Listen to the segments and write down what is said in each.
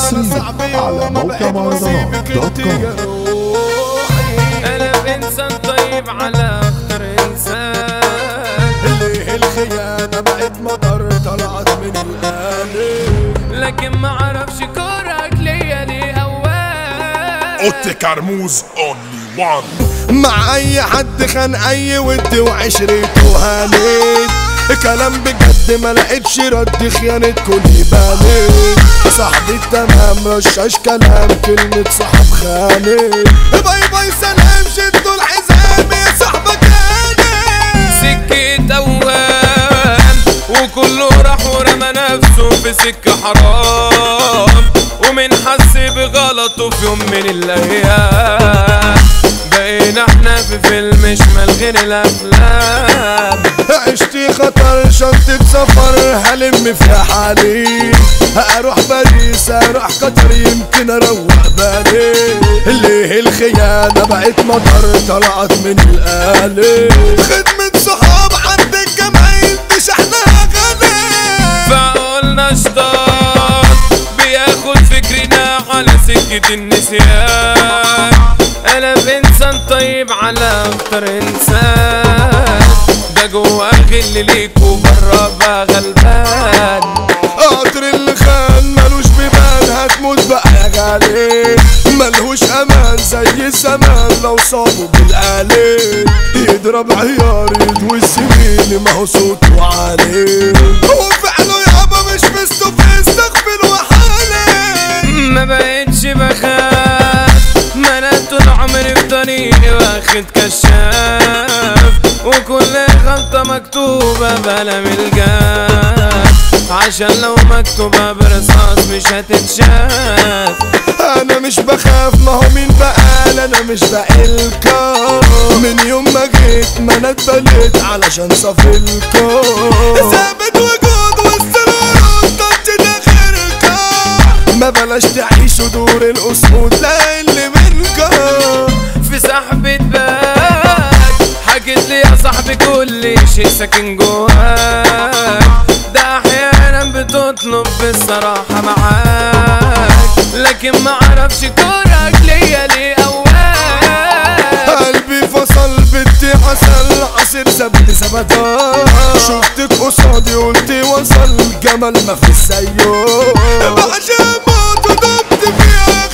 حصريا على موقع مهرجانات دوت كوم انا بانسان طيب على اخطر انسان ليه الخيانة بقت مطر طلعت من القلب لكن ما اعرفش كرهك ليا ليه اول اوتي كرموز اونلي وان مع اي حد خان اي ود وعشرته هانيت كلام بجد ما لقيتش رد خيانة كل بانيت صاحبي التمام رشاش كلام كلمة صاحب خانت باي باي سلام شدوا الحزام يا صاحبك انا سكة اوهام وكله راح ورمى نفسه في سكة حرام ومن حس بغلطه في يوم من الايام بقينا احنا في فيلم شمال غير الافلام عشتي خطر شنطة سفر هلم في حالي هروح باريس اروح قطر يمكن اروق بالي ليه الخيانة بقت مطر طلعت من القلب خدمة صحاب عند الجمعية تشحنها غالي فقلنا شطار بياخد فكرنا على سكة النسيان انا بانسان طيب على اخطر انسان ده جواه غل ليك وبره بقى غلبان قطر اللي خان ملوش بيبان هتموت بقى يا غالي ملهوش امان زي الزمان لو صابوا بالآلي يضرب عيار يدوي السمين ما هو صوته عالي هو فعله يابا مش فيستو فيس تغفل وحالي ما بقتش بخاف ما انا طول عمري في طريقي واخد كشاف وكل غلطة مكتوبة بقلم الجاف عشان لو مكتوبة برصاص مش هتتشاف انا مش بخاف ما هو مين بقال انا مش بقلكم من يوم ما جيت ما انا اتبليت علشان صفلكم ثابت وجود والسرور طنش داخلكم ما بلاش تعيشوا دور الاسود لا اللي منكم في سحبة باك حكيت لي يا صاحبي كل شيء ساكن جواك ده احيانا بتطلب بالصراحة معاك لكن ما اعرفش كرهك ليا ليه اول قلبي فصل بدي عسل عصير زبد ثبتان شفتك قصادي قلت وصل جمال ما في السيو بعشق موت ودمت فيها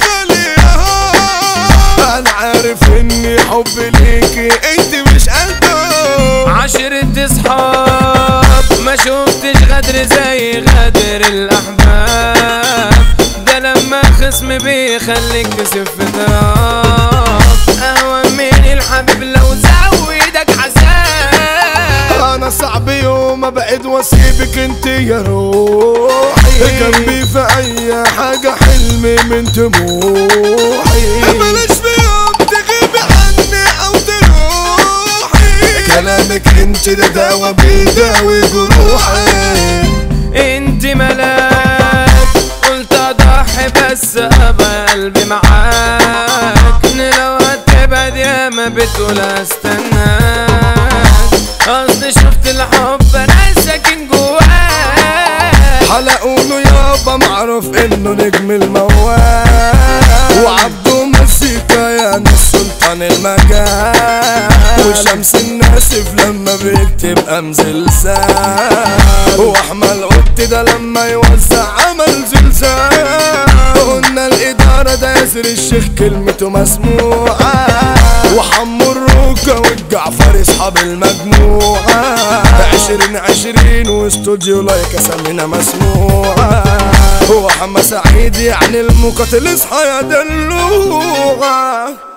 خليها انا عارف اني حبي ليكي انت مش قده عشرة اصحاب ما شفتش غدر زي غدر الاحباب ده لما خصم بيخليك تسف تراب اهون من الحبيب لو زودك عذاب انا صعب يوم ابعد واسيبك انت يا روحي جنبي في اي حاجة حلمي من طموحي بلاش في يوم تغيبي عني او تروحي كلامك انت ده دوا بيداوي جروحي انت ملاك قلت اضحي بس ابقى قلبي معاك لو هتبعد يا ما بتقول استناك اصل شفت الحب انا ساكن جواك حلقوله يابا معروف انه نجم الموال وعبده مسيكا يا ناس سلطان المجال وشمس الناسف لما بيكتب امزل زلزال واحمد قط ده لما يوزع عمل زلزال قلنا الاداره ده ياسر الشيخ كلمته مسموعه وحمو الروكه والجعفر اصحاب المجموعه عشرين عشرين واستوديو لايك اسامينا مسموعه وحما سعيد يعني المقاتل اصحى يا دلوعه